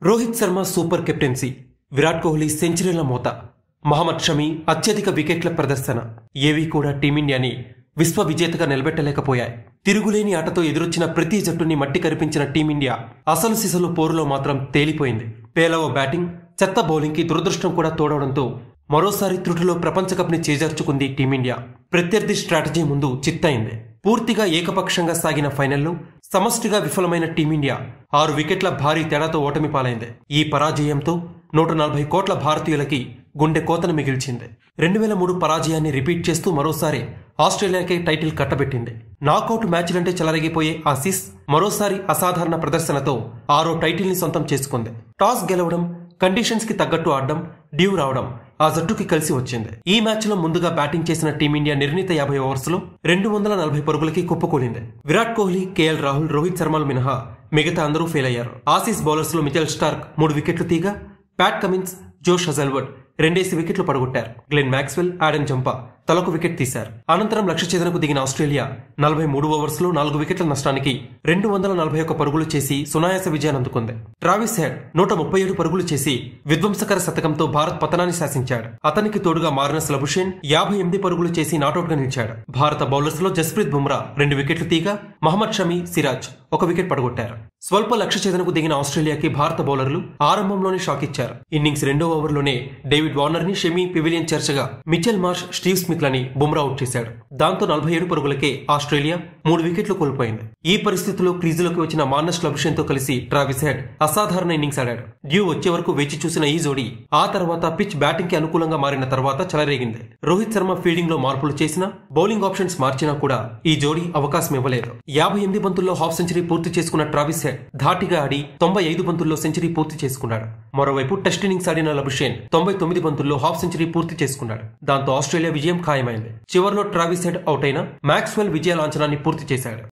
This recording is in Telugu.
రోహిత్ శర్మ సూపర్ కెప్టెన్సీ విరాట్ కోహ్లీ సెంచరీల మోత మహమ్మద్ షమీ అత్యధిక వికెట్ల ప్రదర్శన ఏవీ కూడా టీమిండియాని విశ్వ విజేతగా నిలబెట్టలేకపోయాయి తిరుగులేని ఆటతో ఎదురొచ్చిన ప్రతి జట్టుని మట్టి కరిపించిన టీమిండియా అసలు సిసలు పోరులో మాత్రం తేలిపోయింది పేలవ బ్యాటింగ్ చెత్త బౌలింగ్కి దురదృష్టం కూడా తోడవడంతో మరోసారి త్రుటిలో ప్రపంచ కప్ని చేజార్చుకుంది టీమిండియా ప్రత్యర్థి స్ట్రాటజీ ముందు చిత్తయింది పూర్తిగా ఏకపక్షంగా సాగిన ఫైనల్లో సమష్టిగా విఫలమైన టీమిండియా ఆరు వికెట్ల భారీ తేడాతో ఓటమి పాలైంది ఈ పరాజయంతో నూట నలభై కోట్ల భారతీయులకి గుండె కోతను మిగిల్చింది రెండు వేల మూడు పరాజయాన్ని రిపీట్ చేస్తూ మరోసారి ఆస్ట్రేలియాకే టైటిల్ కట్టబెట్టింది నాకౌట్ మ్యాచ్లంటే చెలరగిపోయే ఆసీస్ మరోసారి అసాధారణ ప్రదర్శనతో ఆరో టైటిల్ ని సొంతం చేసుకుంది టాస్ గెలవడం కండిషన్స్ కి తగ్గట్టు ఆడడం డ్యూ రావడం ఆ జట్టుకి కలిసి వచ్చింది ఈ మ్యాచ్ లో ముందుగా బ్యాటింగ్ చేసిన టీమిండియా నిర్ణీత యాభై ఓవర్స్ లో రెండు వందల నలభై పరుగులకి కుప్పకూలింది విరాట్ కోహ్లీ కేఎల్ రాహుల్ రోహిత్ శర్మలు మినహా మిగతా అందరూ ఫెయిల్ అయ్యారు ఆసీస్ బౌలర్స్ లో మిచెల్ స్టార్క్ మూడు వికెట్లు తీగా ప్యాట్ కమిన్స్ జోష్ హజల్వర్డ్ రెండేసి వికెట్లు పడగొట్టారు గ్లెన్ మ్యాక్స్వెల్ ఆడెన్ జంపా తలకు వికెట్ తీశారు అనంతరం లక్ష్య ఛేదనకు దిగిన ఆస్ట్రేలియా నలభై మూడు ఓవర్స్ లో నాలుగు వికెట్ల నష్టానికి రెండు వందల నలభై ఒక్క పరుగులు చేసి సునాయాస విజయాన్ని అందుకుంది ట్రావిస్ హెడ్ నూట ముప్పై ఏడు పరుగులు చేసి విధ్వంసకర శతకంతో భారత్ పతనాన్ని శాసించాడు అతనికి తోడుగా మారినస్ లబుషేన్ యాభై ఎనిమిది పరుగులు చేసి నాటౌట్ గా నిలిచాడు భారత బౌలర్స్ లో జస్ప్రీత్ బుమ్రా రెండు వికెట్లు తీగా మహమ్మద్ షమీ సిరాజ్ ఒక వికెట్ పడగొట్టారు స్వల్ప లక్ష్య ఛేదనకు దిగిన ఆస్ట్రేలియాకి భారత బౌలర్లు ఆరంభంలోనే షాక్ ఇచ్చారు ఇన్నింగ్స్ రెండో ఓవర్లోనే డేవిడ్ వార్నర్ ని షెమీ పివిలియన్ చేర్చగా మిచెల్ మార్ష్ స్టీవ్ స్మిత్లని బుమ్రా అవుట్ చేశాడు దాంతో నలభై ఏడు పరుగులకే ఆస్ట్రేలియా మూడు వికెట్లు కోల్పోయింది ఈ పరిస్థితిలో క్రీజులోకి వచ్చిన మానస్ లబుషేన్ తో కలిసి ట్రావిస్ హెడ్ అసాధారణ ఇన్నింగ్స్ ఆడాడు డ్యూ వచ్చే వరకు వేచి చూసిన ఈ జోడీ ఆ తర్వాత పిచ్ బ్యాటింగ్ కి అనుకూలంగా మారిన తర్వాత చెలరేగింది రోహిత్ శర్మ ఫీల్డింగ్ లో మార్పులు చేసినా బౌలింగ్ ఆప్షన్స్ మార్చినా కూడా ఈ జోడీ అవకాశం ఇవ్వలేదు యాభై ఎనిమిది బంతుల్లో హాఫ్ సెంచరీ పూర్తి చేసుకున్న ట్రావిస్ హెడ్ ధాటిగా ఆడి తొంభై ఐదు బంతుల్లో సెంచరీ పూర్తి చేసుకున్నాడు మరోవైపు టెస్ట్ ఇన్నింగ్స్ ఆడిన లబుషేన్ తొంభై తొమ్మిది బంతుల్లో హాఫ్ సెంచరీ పూర్తి చేసుకున్నాడు దాంతో ఆస్ట్రేలియా విజయం ఖాయమైంది చివరిలో ట్రావిస్ హెడ్ అవుట్ అయిన మాక్స్వెల్ విజయ లాంఛనాన్ని పూర్తి చేశాడు